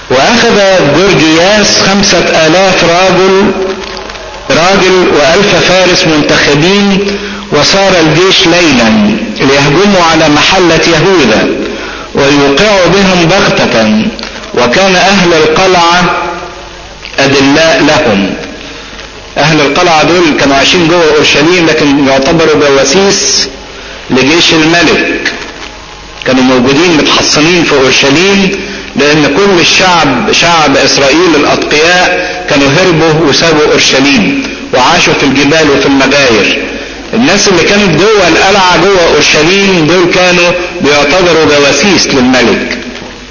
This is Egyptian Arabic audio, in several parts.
واخذ جورجياس خمسة الاف راجل راجل والف فارس منتخبين وصار الجيش ليلا ليهجموا على محلة يهوذا ويوقعوا بهم بغتة وكان اهل القلعة ادلاء لهم اهل القلعة دول كانوا عايشين جوه اورشليم لكن يعتبروا جواسيس لجيش الملك كانوا موجودين متحصنين في اورشليم لان كل الشعب شعب اسرائيل الاتقياء كانوا هربوا وسابوا اورشليم وعاشوا في الجبال وفي المغاير الناس اللي كانت جوه القلعه جوه اورشليم دول كانوا بيعتبروا جواسيس للملك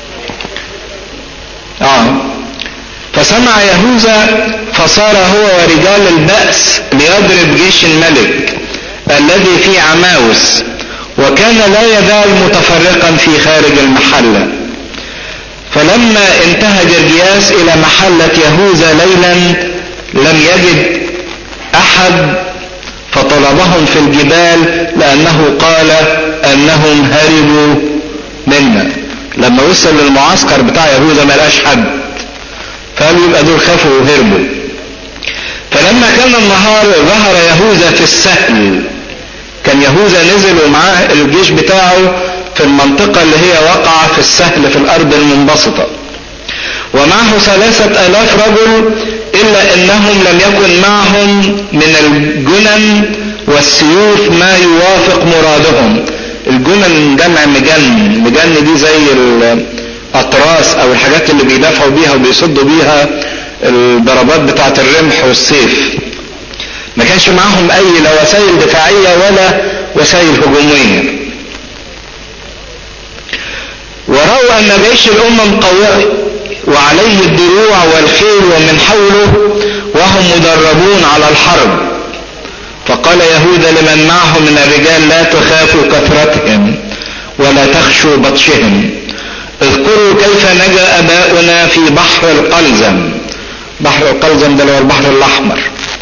اه فسمع يهوذا فصار هو ورجال البأس ليضرب جيش الملك الذي في عماوس وكان لا يزال متفرقا في خارج المحلة فلما انتهى جرجياس الى محلة يهوذا ليلا لم يجد احد فطلبهم في الجبال لانه قال انهم هربوا منا لما وصل للمعسكر بتاع يهوذا ما لقاش حد فقالوا يبقى دول خافوا وهربوا فلما كان النهار ظهر يهوذا في السهل كان يهوذا نزل ومعاه الجيش بتاعه في المنطقة اللي هي واقعة في السهل في الأرض المنبسطة ومعه ثلاثة آلاف رجل إلا أنهم لم يكن معهم من الجنن والسيوف ما يوافق مرادهم الجنن جمع مجن مجن دي زي الأطراس أو الحاجات اللي بيدافعوا بيها وبيصدوا بيها الضربات بتاعة الرمح والسيف ما كانش معاهم أي لا وسائل دفاعية ولا وسائل هجومية ورأوا أن جيش الأمم قوي وعليه الدروع والخيل ومن حوله وهم مدربون على الحرب فقال يهوذا لمن معه من الرجال لا تخافوا كثرتهم ولا تخشوا بطشهم اذكروا كيف نجا اباؤنا في بحر القلزم بحر القلزم ده هو البحر الاحمر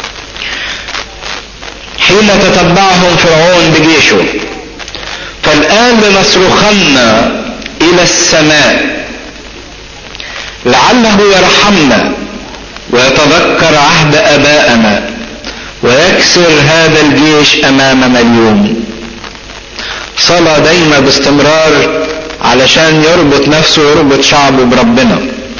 حين تتبعهم فرعون بجيشه فالان لنصرخن الى السماء لعله يرحمنا ويتذكر عهد ابائنا ويكسر هذا الجيش امامنا اليوم صلى دايما باستمرار علشان يربط نفسه ويربط شعبه بربنا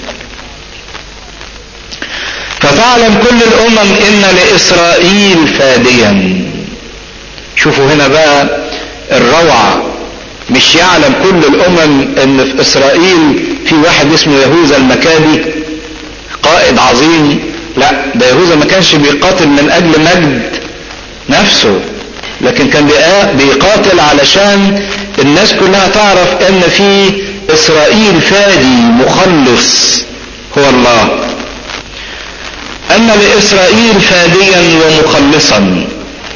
فتعلم كل الامم ان لاسرائيل فاديا شوفوا هنا بقى الروعه مش يعلم كل الامم ان في اسرائيل في واحد اسمه يهوذا المكابي قائد عظيم لا ده يهوذا ما كانش بيقاتل من اجل مجد نفسه لكن كان بيقاتل علشان الناس كلها تعرف ان في اسرائيل فادي مخلص هو الله ان لاسرائيل فاديا ومخلصا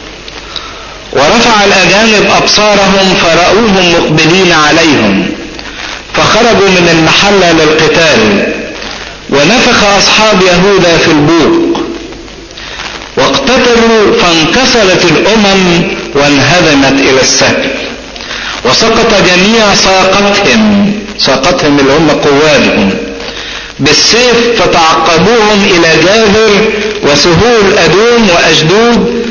ورفع الاجانب ابصارهم فراوهم مقبلين عليهم فخرجوا من المحله للقتال ونفخ اصحاب يهوذا في البوق واقتتلوا فانكسرت الامم وانهدمت الى السهل وسقط جميع ساقتهم ساقتهم اللي هم قوادهم بالسيف فتعقبوهم الى جاذر وسهول ادوم واشدود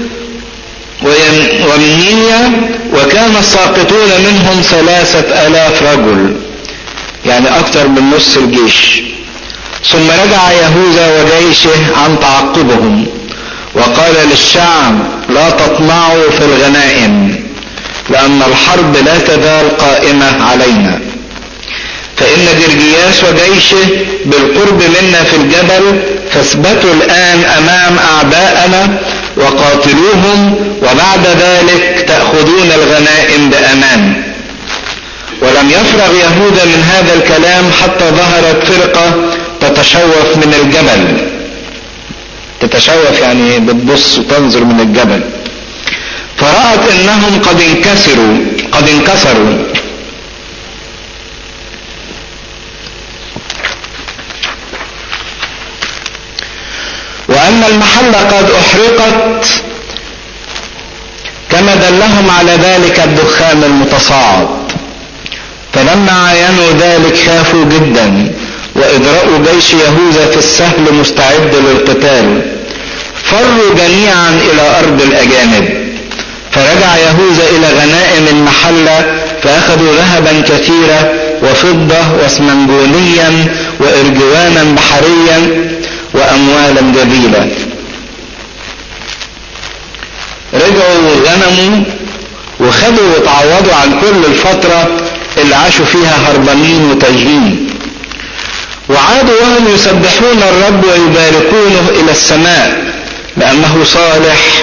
ومنية وكان الساقطون منهم ثلاثة الاف رجل يعني اكثر من نص الجيش ثم رجع يهوذا وجيشه عن تعقبهم وقال للشعب لا تطمعوا في الغنائم لأن الحرب لا تزال قائمة علينا فإن جرجياس وجيشه بالقرب منا في الجبل فاثبتوا الآن أمام أعداءنا وقاتلوهم وبعد ذلك تأخذون الغنائم بأمان ولم يفرغ يهوذا من هذا الكلام حتى ظهرت فرقة تتشوف من الجبل تتشوف يعني بتبص وتنظر من الجبل فرأت انهم قد انكسروا قد انكسروا وان المحل قد احرقت كما دلهم على ذلك الدخان المتصاعد فلما عاينوا ذلك خافوا جدا وإدراء جيش يهوذا في السهل مستعد للقتال فروا جميعا إلى أرض الأجانب فرجع يهوذا إلى غنائم المحلة فأخذوا ذهبا كثيرا وفضة واسمنجونيا وإرجوانا بحريا وأموالا جليلة رجعوا غنموا وخدوا وتعوضوا عن كل الفترة اللي عاشوا فيها هربانين وتاجرين وعادوا وهم يسبحون الرب ويباركونه إلى السماء لأنه صالح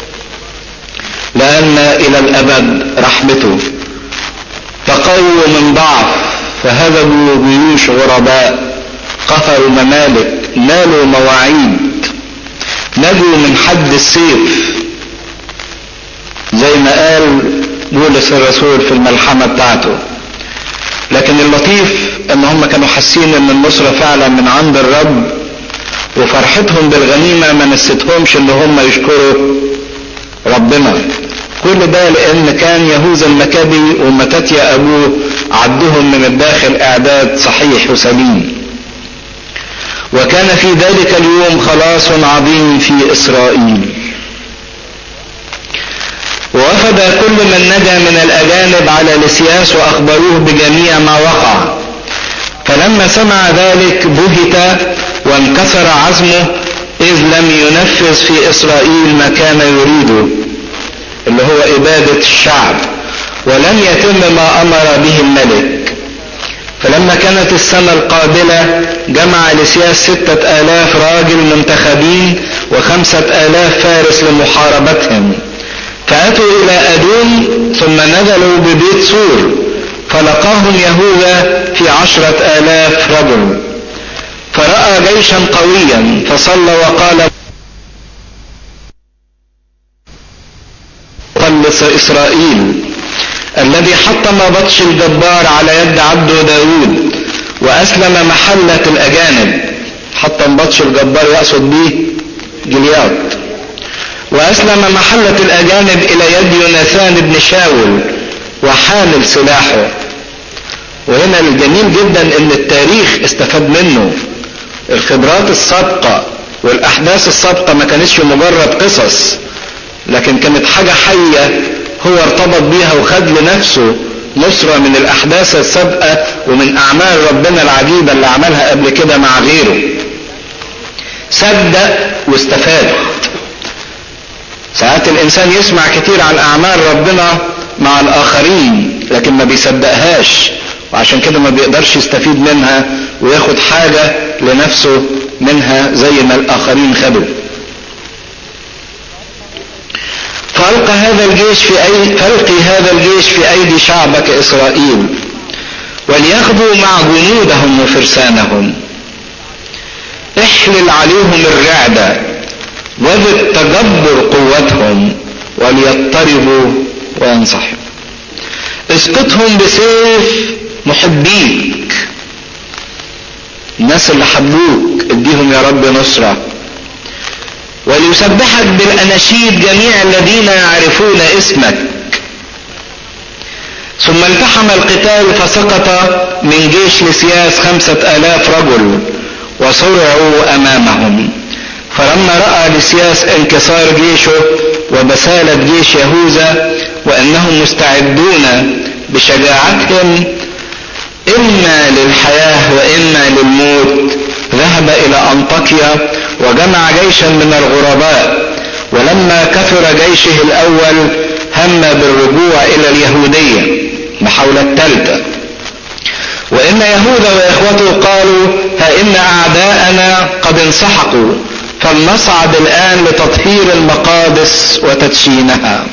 لأن إلى الأبد رحمته تقووا من ضعف فهزموا جيوش غرباء قهروا ممالك نالوا مواعيد نجوا من حد السيف زي ما قال بولس الرسول في الملحمة بتاعته لكن اللطيف ان هم كانوا حاسين ان النصرة فعلا من عند الرب وفرحتهم بالغنيمة ما نستهمش ان هم يشكروا ربنا كل ده لان كان يهوذا المكابي ومتاتيا ابوه عدهم من الداخل اعداد صحيح وسليم وكان في ذلك اليوم خلاص عظيم في اسرائيل ووفد كل من نجا من الاجانب على لسياس واخبروه بجميع ما وقع فلما سمع ذلك بهت وانكسر عزمه اذ لم ينفذ في اسرائيل ما كان يريده اللي هو ابادة الشعب ولم يتم ما امر به الملك فلما كانت السنة القابلة جمع لسياس ستة آلاف راجل منتخبين وخمسة آلاف فارس لمحاربتهم فأتوا إلى أدوم ثم نزلوا ببيت سور فلقاهم يهوذا في عشرة آلاف رجل فرأى جيشا قويا فصلى وقال قلص إسرائيل الذي حطم بطش الجبار على يد عبده داود وأسلم محلة الأجانب حطم بطش الجبار يقصد به جلياد وأسلم محلة الأجانب إلى يد يوناثان بن شاول وحامل سلاحه وهنا الجميل جدا ان التاريخ استفاد منه الخبرات السابقة والاحداث السابقة ما كانتش مجرد قصص لكن كانت حاجة حية هو ارتبط بيها وخد لنفسه نصرة من الاحداث السابقة ومن اعمال ربنا العجيبة اللي عملها قبل كده مع غيره صدق واستفاد ساعات الانسان يسمع كتير عن اعمال ربنا مع الاخرين لكن ما بيصدقهاش وعشان كده ما بيقدرش يستفيد منها وياخد حاجة لنفسه منها زي ما الاخرين خدوا فألقى هذا الجيش في أي فألقي هذا الجيش في أيدي شعبك إسرائيل ولياخذوا مع جنودهم وفرسانهم احلل عليهم الرعدة وذق تجبر قوتهم وليضطربوا وينصحوا اسقطهم بسيف محبيك الناس اللي حبوك اديهم يا رب نصرة وليسبحك بالأناشيد جميع الذين يعرفون اسمك ثم التحم القتال فسقط من جيش لسياس خمسة آلاف رجل وصرعوا أمامهم فلما رأى لسياس انكسار جيشه وبسالة جيش يهوذا وأنهم مستعدون بشجاعتهم إما للحياة وإما للموت ذهب إلى أنطاكيا وجمع جيشا من الغرباء ولما كثر جيشه الأول هم بالرجوع إلى اليهودية محاولة الثالثة وإن يهوذا وإخوته قالوا ها إن أعداءنا قد انسحقوا فلنصعد الآن لتطهير المقادس وتدشينها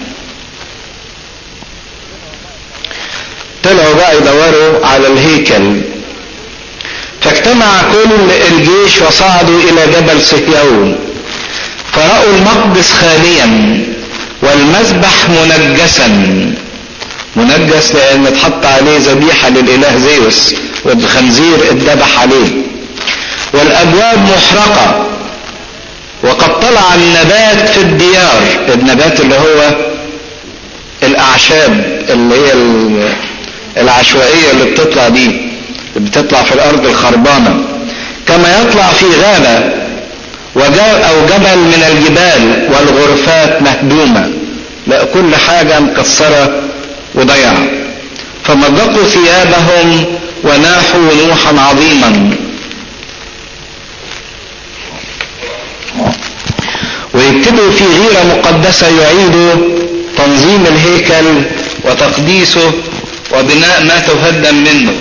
طلعوا بقى يدوروا على الهيكل فاجتمع كل الجيش وصعدوا الى جبل صهيون فرأوا المقدس خاليا والمذبح منجسا منجس لان اتحط عليه ذبيحه للاله زيوس والخنزير اتذبح عليه والابواب محرقه وقد طلع النبات في الديار النبات اللي هو الاعشاب اللي هي العشوائيه اللي بتطلع دي اللي بتطلع في الارض الخربانه يطلع في غابة أو جبل من الجبال والغرفات مهدومة لا كل حاجة مكسرة وضيعة فمزقوا ثيابهم وناحوا نوحا عظيما ويبتدوا في غيرة مقدسة يعيدوا تنظيم الهيكل وتقديسه وبناء ما تهدم منه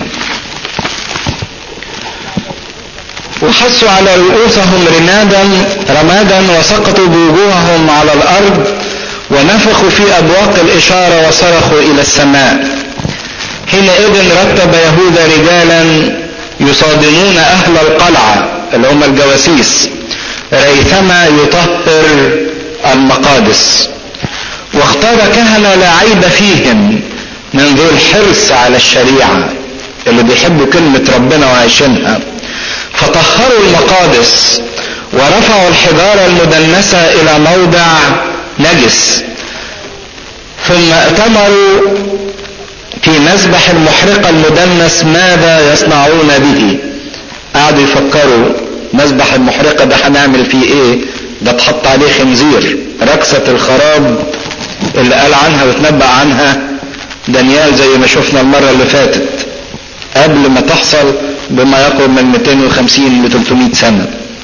وحسوا على رؤوسهم رمادا رمادا وسقطوا بوجوههم على الارض ونفخوا في ابواق الاشاره وصرخوا الى السماء حينئذ رتب يهوذا رجالا يصادمون اهل القلعه اللي هم الجواسيس ريثما يطهر المقادس واختار كهنة لا عيب فيهم من ذو الحرص على الشريعة اللي بيحبوا كلمة ربنا وعايشينها فطهروا المقادس ورفعوا الحجارة المدنسة إلى موضع نجس ثم ائتمروا في مذبح المحرقة المدنس ماذا يصنعون به قعدوا يفكروا مذبح المحرقة ده هنعمل فيه ايه ده اتحط عليه خنزير ركسة الخراب اللي قال عنها وتنبأ عنها دانيال زي ما شفنا المرة اللي فاتت قبل ما تحصل بما يقرب من 250 ل 300 سنة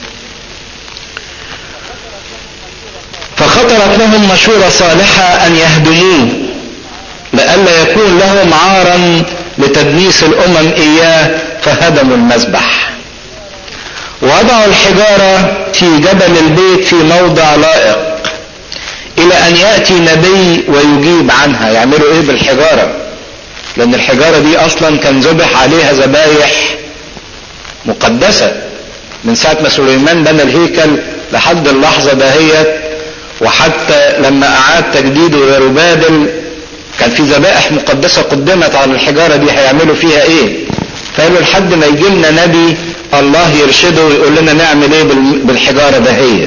فخطرت لهم مشورة صالحة أن يهدموه لئلا يكون لهم عارا لتدنيس الأمم إياه فهدموا المذبح وضعوا الحجارة في جبل البيت في موضع لائق إلى أن يأتي نبي ويجيب عنها يعملوا إيه بالحجارة لأن الحجارة دي أصلا كان ذبح عليها ذبايح مقدسة من ساعة ما سليمان بنى الهيكل لحد اللحظة دهيت وحتى لما أعاد تجديده لربابل كان في ذبائح مقدسة قدمت على الحجارة دي هيعملوا فيها ايه فقالوا لحد ما يجي لنا نبي الله يرشده ويقول لنا نعمل ايه بالحجارة دهيت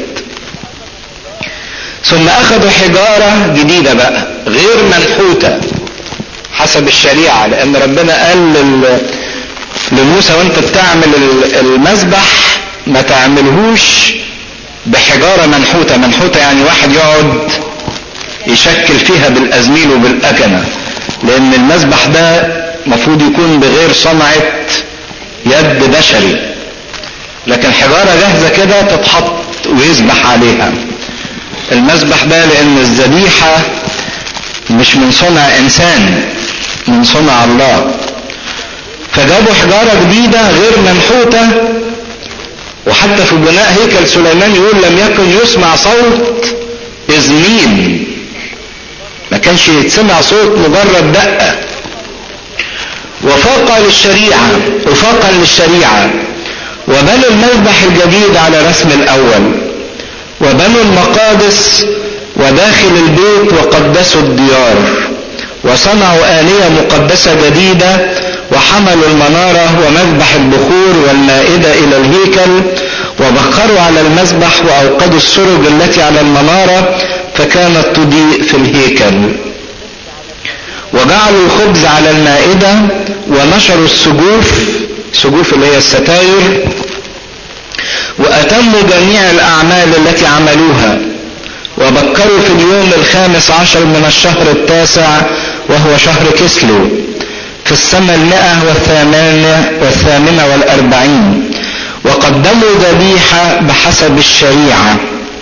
ثم اخذوا حجارة جديدة بقى غير منحوتة حسب الشريعة لان ربنا قال لموسى وانت بتعمل المذبح ما تعملهوش بحجارة منحوتة منحوتة يعني واحد يقعد يشكل فيها بالازميل وبالاكنة لان المذبح ده مفروض يكون بغير صنعة يد بشري لكن حجارة جاهزة كده تتحط ويذبح عليها المذبح ده لان الذبيحة مش من صنع انسان من صنع الله فجابوا حجارة جديدة غير منحوتة وحتى في بناء هيكل سليمان يقول لم يكن يسمع صوت ازميل ما كانش يتسمع صوت مجرد دقة وفاقا للشريعة وفاقا للشريعة وبنوا المذبح الجديد على رسم الأول وبنوا المقادس وداخل البيت وقدسوا الديار وصنعوا آلية مقدسة جديدة وحملوا المنارة ومذبح البخور والمائدة إلى الهيكل وبخروا على المذبح وأوقدوا السرج التي على المنارة فكانت تضيء في الهيكل وجعلوا الخبز على المائدة ونشروا السجوف سجوف اللي هي الستاير وأتموا جميع الأعمال التي عملوها وبكروا في اليوم الخامس عشر من الشهر التاسع وهو شهر كسلو في السنة المئة والثامنة, والثامنة والأربعين وقدموا ذبيحة بحسب الشريعة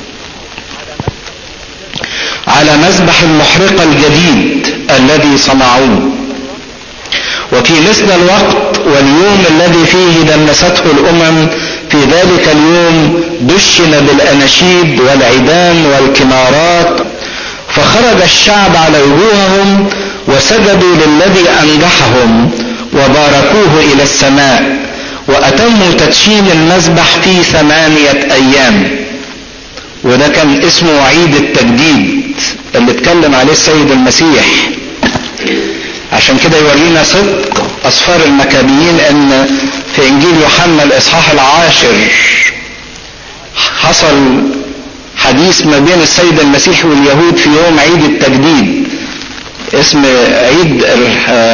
على مذبح المحرقة الجديد الذي صنعوه وفي مثل الوقت واليوم الذي فيه دنسته الأمم في ذلك اليوم دشن بالأناشيد والعيدان والكنارات فخرج الشعب على وجوههم وسجدوا للذي أنجحهم وباركوه إلى السماء وأتموا تدشين المذبح في ثمانية أيام وده كان اسمه عيد التجديد اللي اتكلم عليه السيد المسيح عشان كده يورينا صدق أسفار المكابيين أن في إنجيل يوحنا الإصحاح العاشر حصل حديث ما بين السيد المسيح واليهود في يوم عيد التجديد اسم عيد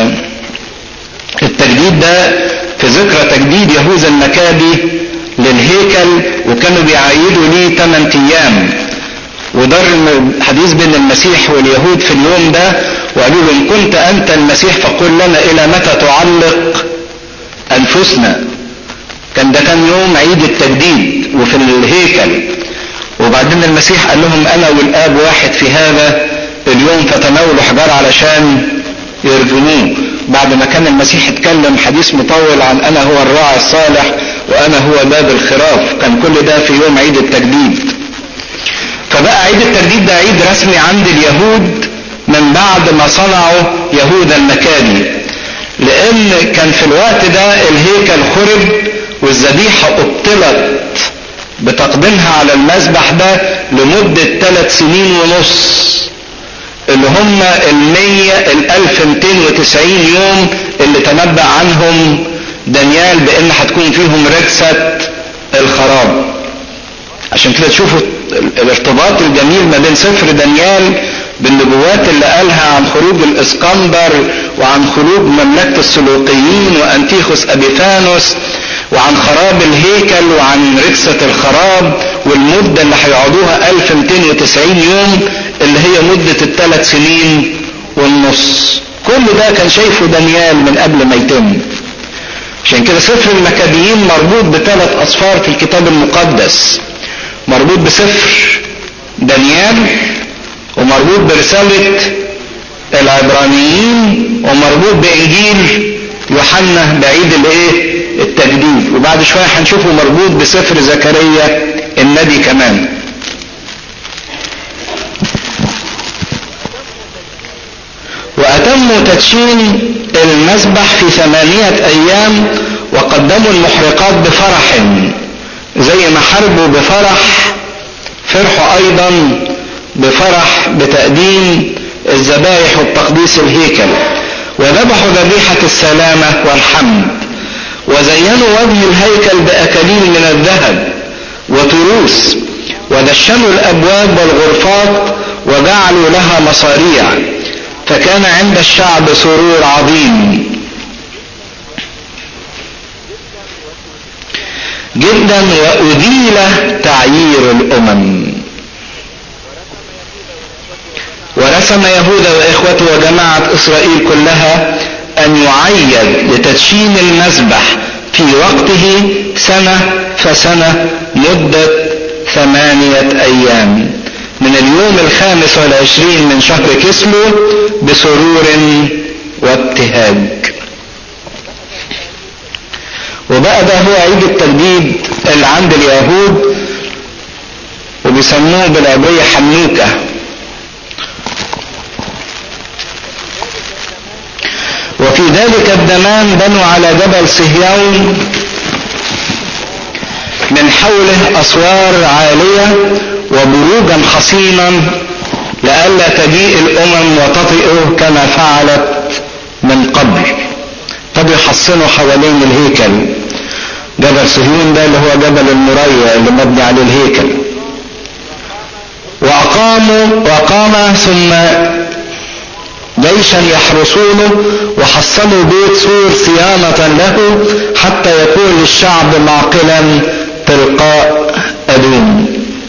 التجديد ده في ذكرى تجديد يهوذا المكابي للهيكل الهيكل وكانوا بيعيدوا ليه 8 ايام ودار الحديث بين المسيح واليهود في اليوم ده وقالوا له ان كنت انت المسيح فقل لنا الى متى تعلق انفسنا كان ده كان يوم عيد التجديد وفي الهيكل وبعدين المسيح قال لهم انا والاب واحد في هذا اليوم فتناولوا حجار علشان يرجموه بعد ما كان المسيح اتكلم حديث مطول عن انا هو الراعي الصالح وانا هو باب الخراف كان كل ده في يوم عيد التجديد فبقى عيد التجديد ده عيد رسمي عند اليهود من بعد ما صنعوا يهوذا المكابي لان كان في الوقت ده الهيكل خرب والذبيحة ابطلت بتقديمها على المذبح ده لمدة ثلاث سنين ونص اللي هم المية الالف ميتين وتسعين يوم اللي تنبأ عنهم دانيال بان هتكون فيهم رجسة الخراب عشان كده تشوفوا الارتباط الجميل ما بين سفر دانيال بالنبوات اللي قالها عن خروج الاسكندر وعن خروج مملكة السلوقيين وانتيخوس ابيفانوس وعن خراب الهيكل وعن ركسة الخراب والمدة اللي هيقعدوها 1290 يوم اللي هي مدة الثلاث سنين والنص كل ده كان شايفه دانيال من قبل ما يتم عشان كده سفر المكابيين مربوط بثلاث أصفار في الكتاب المقدس مربوط بسفر دانيال ومربوط برسالة العبرانيين ومربوط بإنجيل يوحنا بعيد الايه التجديد وبعد شوية هنشوفه مربوط بسفر زكريا النبي كمان وأتموا تدشين المذبح في ثمانية أيام وقدموا المحرقات بفرح زي ما حاربوا بفرح فرحوا أيضا بفرح بتقديم الذبائح والتقديس الهيكل وذبحوا ذبيحة السلامة والحمد وزينوا وجه الهيكل بأكاليل من الذهب وتروس ودشنوا الأبواب والغرفات وجعلوا لها مصاريع فكان عند الشعب سرور عظيم جدا وأذيل تعيير الأمم ورسم يهوذا وإخوته وجماعة إسرائيل كلها أن يعيد لتدشين المذبح في وقته سنة فسنة مدة ثمانية أيام من اليوم الخامس والعشرين من شهر كسلو بسرور وابتهاج وبقى ده هو عيد التجديد اللي عند اليهود وبيسموه بالعبرية حنوكة وفي ذلك الزمان بنوا على جبل صهيون من حوله أسوار عالية وبروجا حصينا لئلا تجيء الأمم وتطئه كما فعلت من قبل ابتدوا يحصنوا حوالين الهيكل جبل صهيون ده اللي هو جبل المريا اللي مبني عليه الهيكل وأقاموا وأقام ثم جيشا يحرسونه وحصنوا بيت سور صيانة له حتى يكون الشعب معقلا تلقاء أدوم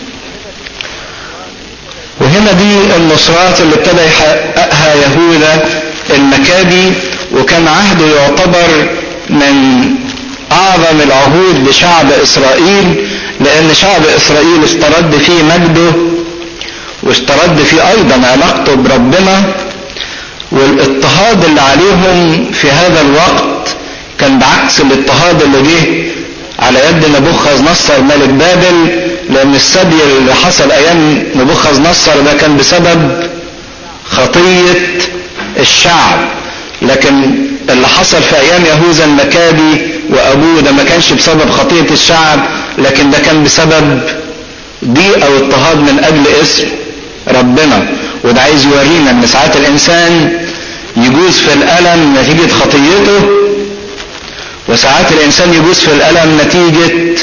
وهنا دي النصرات اللي ابتدى يحققها يهوذا المكابي وكان عهده يعتبر من اعظم العهود لشعب اسرائيل لان شعب اسرائيل استرد فيه مجده واسترد فيه ايضا علاقته بربنا والاضطهاد اللي عليهم في هذا الوقت كان بعكس الاضطهاد اللي جه على يد نبوخذ نصر ملك بابل لان السبي اللي حصل ايام نبوخذ نصر ده كان بسبب خطية الشعب لكن اللي حصل في ايام يهوذا المكابي وابوه ده ما كانش بسبب خطية الشعب لكن ده كان بسبب ضيق او اضطهاد من اجل اسم ربنا وده عايز يورينا ان ساعات الانسان يجوز في الالم نتيجة خطيته وساعات الانسان يجوز في الالم نتيجة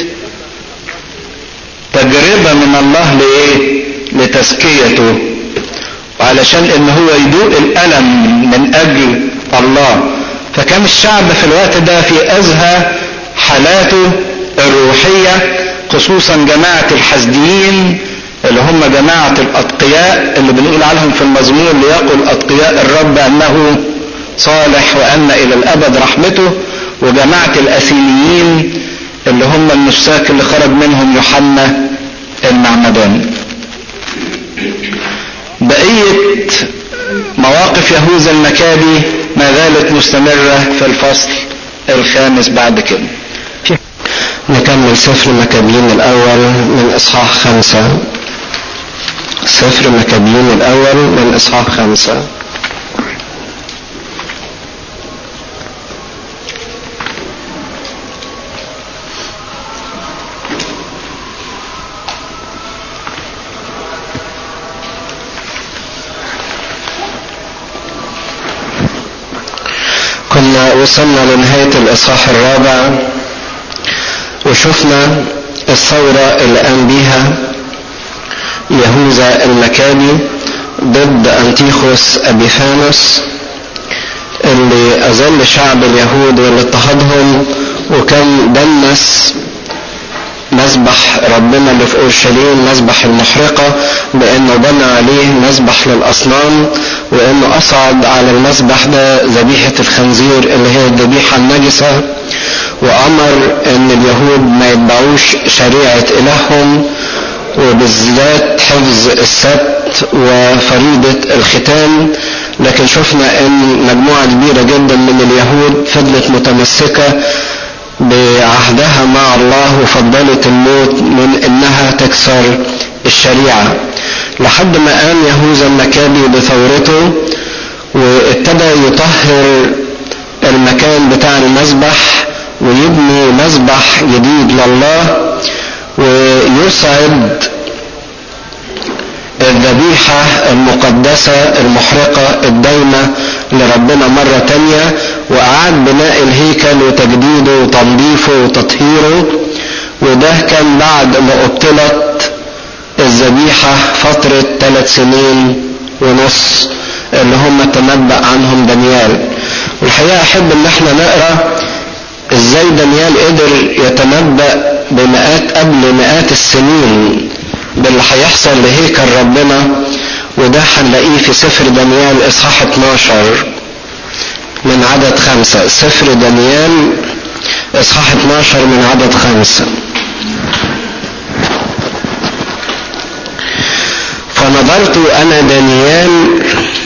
تجربة من الله لايه لتزكيته وعلشان ان هو يدوق الالم من اجل الله فكان الشعب في الوقت ده في ازهى حالاته الروحية خصوصا جماعة الحسديين اللي هم جماعة الأتقياء اللي بنقول عليهم في المزمور ليقل أتقياء الرب أنه صالح وأن إلى الأبد رحمته وجماعة الأثينيين اللي هم النساك اللي خرج منهم يوحنا المعمدان بقية مواقف يهوذا المكابي ما زالت مستمرة في الفصل الخامس بعد كده نكمل سفر مكابين الأول من إصحاح خمسة سفر مكابين الأول من إصحاح خمسة كنا وصلنا لنهاية الإصحاح الرابع وشفنا الثورة اللي قام بيها يهوذا المكابي ضد أنتيخوس أبيفانوس اللي أذل شعب اليهود واللي اضطهدهم وكان دنس مسبح ربنا اللي في اورشليم مسبح المحرقه بانه بنى عليه مسبح للاصنام وانه اصعد على المسبح ده ذبيحه الخنزير اللي هي الذبيحه النجسه وامر ان اليهود ما يتبعوش شريعه الههم وبالذات حفظ السبت وفريضه الختان لكن شفنا ان مجموعه كبيره جدا من اليهود فضلت متمسكه بعهدها مع الله وفضلت الموت من انها تكسر الشريعة لحد ما قام يهوذا المكابي بثورته وابتدى يطهر المكان بتاع المذبح ويبني مذبح جديد لله ويسعد الذبيحة المقدسة المحرقة الدايمة لربنا مرة تانية وأعاد بناء الهيكل وتجديده وتنظيفه وتطهيره وده كان بعد ما أبطلت الذبيحة فترة ثلاث سنين ونص اللي هم تنبأ عنهم دانيال والحقيقة أحب إن احنا نقرأ إزاي دانيال قدر يتنبأ بمئات قبل مئات السنين باللي هيحصل لهيكل ربنا وده هنلاقيه في سفر دانيال اصحاح 12 من عدد خمسة سفر دانيال اصحاح 12 من عدد خمسة فنظرت انا دانيال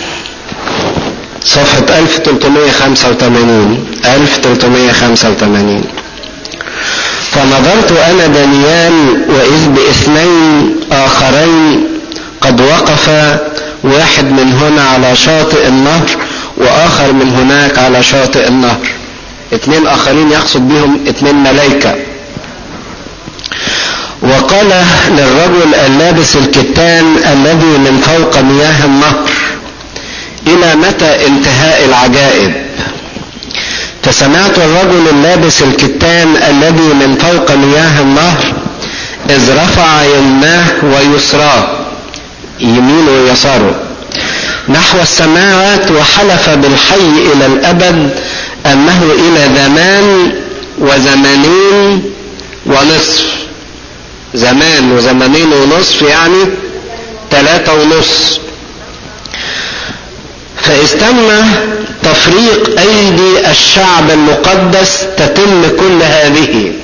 صفحة 1385 1385 فنظرت انا دانيال واذ باثنين اخرين قد وقف واحد من هنا على شاطئ النهر واخر من هناك على شاطئ النهر اثنين اخرين يقصد بهم اثنين ملائكه وقال للرجل اللابس الكتان الذي من فوق مياه النهر الى متى انتهاء العجائب فسمعت الرجل اللابس الكتان الذي من فوق مياه النهر إذ رفع يمناه ويسراه يمين ويساره نحو السماوات وحلف بالحي إلى الأبد أنه إلى زمان وزمانين ونصف زمان وزمانين ونصف يعني ثلاثة ونصف فاستنى تفريق ايدي الشعب المقدس تتم كل هذه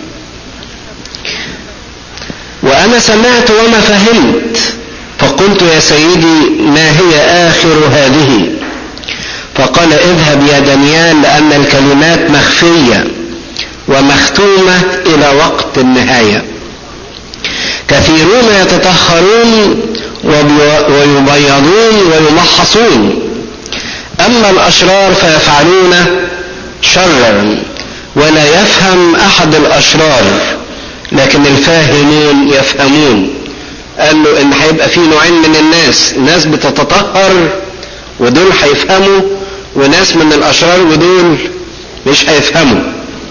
وانا سمعت وما فهمت فقلت يا سيدي ما هي اخر هذه فقال اذهب يا دانيال لان الكلمات مخفيه ومختومه الى وقت النهايه كثيرون يتطهرون ويبيضون ويمحصون أما الأشرار فيفعلون شرا ولا يفهم أحد الأشرار لكن الفاهمون يفهمون قال له إن هيبقى في نوعين من الناس ناس بتتطهر ودول هيفهموا وناس من الأشرار ودول مش هيفهموا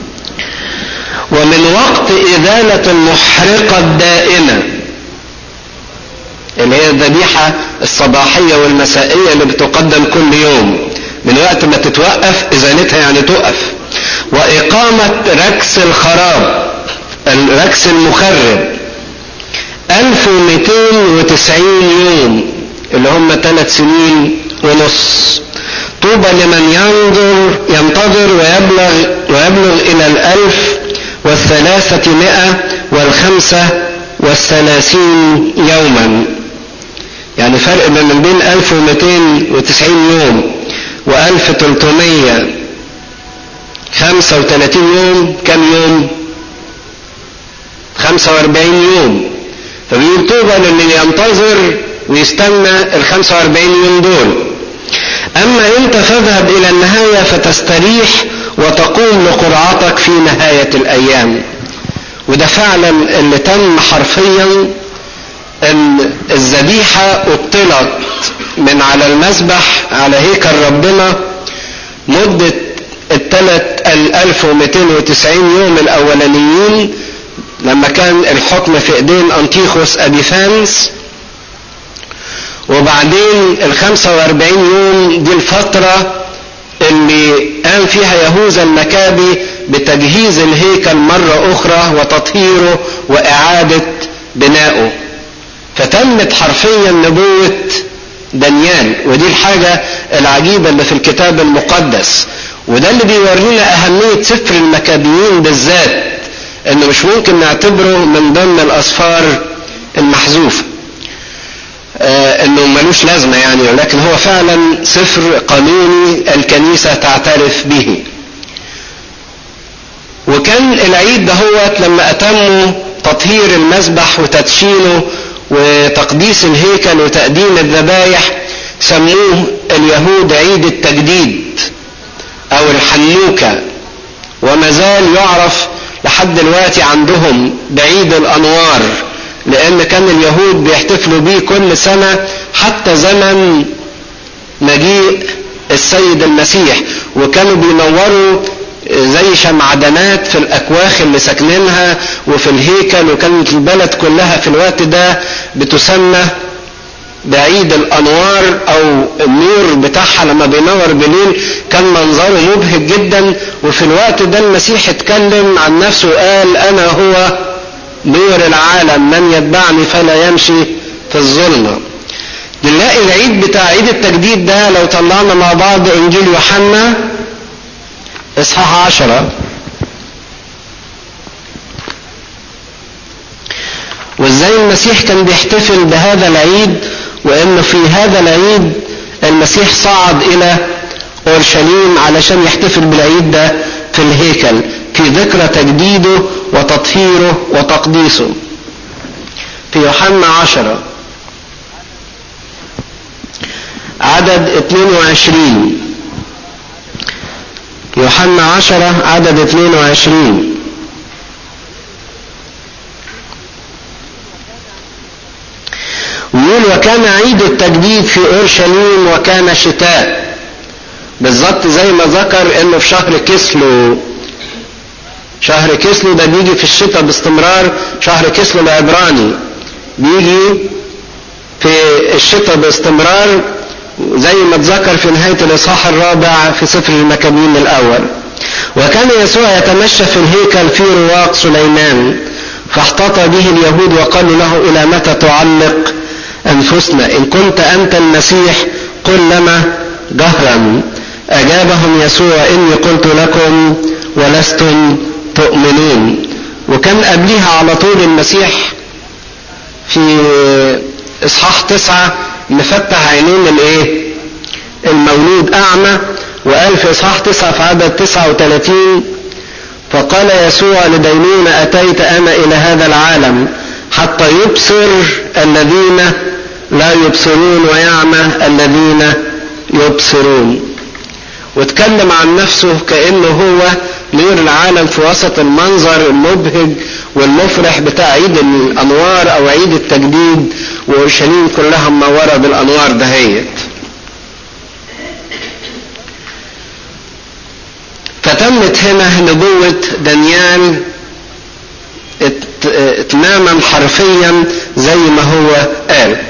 ومن وقت إزالة المحرقة الدائمة اللي هي الذبيحة الصباحية والمسائية اللي بتقدم كل يوم من وقت ما تتوقف إزالتها يعني تقف وإقامة ركس الخراب الركس المخرب 1290 يوم اللي هم ثلاث سنين ونص طوبى لمن ينظر ينتظر ويبلغ ويبلغ إلى الألف والثلاثة والخمسة والثلاثين يوما يعني فرق من بين 1290 يوم و 1335 يوم كم يوم 45 يوم فبيقول طوبى للي ينتظر ويستنى ال 45 يوم دول اما انت فاذهب الى النهاية فتستريح وتقوم لقرعتك في نهاية الايام وده فعلا اللي تم حرفيا ان الذبيحة ابطلت من على المذبح على هيكل ربنا مدة الثلاث ال 1290 يوم الاولانيين لما كان الحكم في ايدين انتيخوس ابيفانس وبعدين ال 45 يوم دي الفترة اللي قام فيها يهوذا المكابي بتجهيز الهيكل مرة أخرى وتطهيره وإعادة بنائه فتمت حرفيا نبوة دانيال ودي الحاجة العجيبة اللي في الكتاب المقدس وده اللي بيورينا أهمية سفر المكابيين بالذات انه مش ممكن نعتبره من ضمن الأسفار المحذوفة آه انه ملوش لازمة يعني ولكن هو فعلا سفر قانوني الكنيسة تعترف به وكان العيد دهوت لما اتموا تطهير المذبح وتدشينه وتقديس الهيكل وتقديم الذبايح سموه اليهود عيد التجديد او الحنوكة وما زال يعرف لحد دلوقتي عندهم بعيد الانوار لان كان اليهود بيحتفلوا بيه كل سنة حتى زمن مجيء السيد المسيح وكانوا بينوروا زي شمعدانات في الاكواخ اللي ساكنينها وفي الهيكل وكانت البلد كلها في الوقت ده بتسمى بعيد الانوار او النور بتاعها لما بينور بالليل كان منظره مبهج جدا وفي الوقت ده المسيح اتكلم عن نفسه وقال انا هو نور العالم من يتبعني فلا يمشي في الظلمة نلاقي العيد بتاع عيد التجديد ده لو طلعنا مع بعض انجيل يوحنا اصحاح عشرة وازاي المسيح كان بيحتفل بهذا العيد وانه في هذا العيد المسيح صعد الى اورشليم علشان يحتفل بالعيد ده في الهيكل في ذكرى تجديده وتطهيره وتقديسه في يوحنا عشرة عدد 22 يوحنا عشرة عدد 22 ويقول وكان عيد التجديد في اورشليم وكان شتاء بالظبط زي ما ذكر انه في شهر كسلو شهر كسلو ده بيجي في الشتاء باستمرار شهر كسلو العبراني بيجي في الشتاء باستمرار زي ما اتذكر في نهاية الإصحاح الرابع في سفر المكابين الأول وكان يسوع يتمشى في الهيكل في رواق سليمان فاحتاط به اليهود وقالوا له إلى متى تعلق أنفسنا إن كنت أنت المسيح قل لنا جهرا أجابهم يسوع إني قلت لكم ولستم تؤمنون وكان قبليها على طول المسيح في إصحاح تسعة مفتح عينين الايه المولود اعمى وقال في اصحاح تسعة في عدد تسعة وثلاثين فقال يسوع لدينون اتيت انا الى هذا العالم حتى يبصر الذين لا يبصرون ويعمى الذين يبصرون واتكلم عن نفسه كانه هو نور العالم في وسط المنظر المبهج والمفرح بتاع عيد الانوار او عيد التجديد واورشليم كلها منوره بالانوار دهيت فتمت هنا نبوة دانيال اتماما حرفيا زي ما هو قال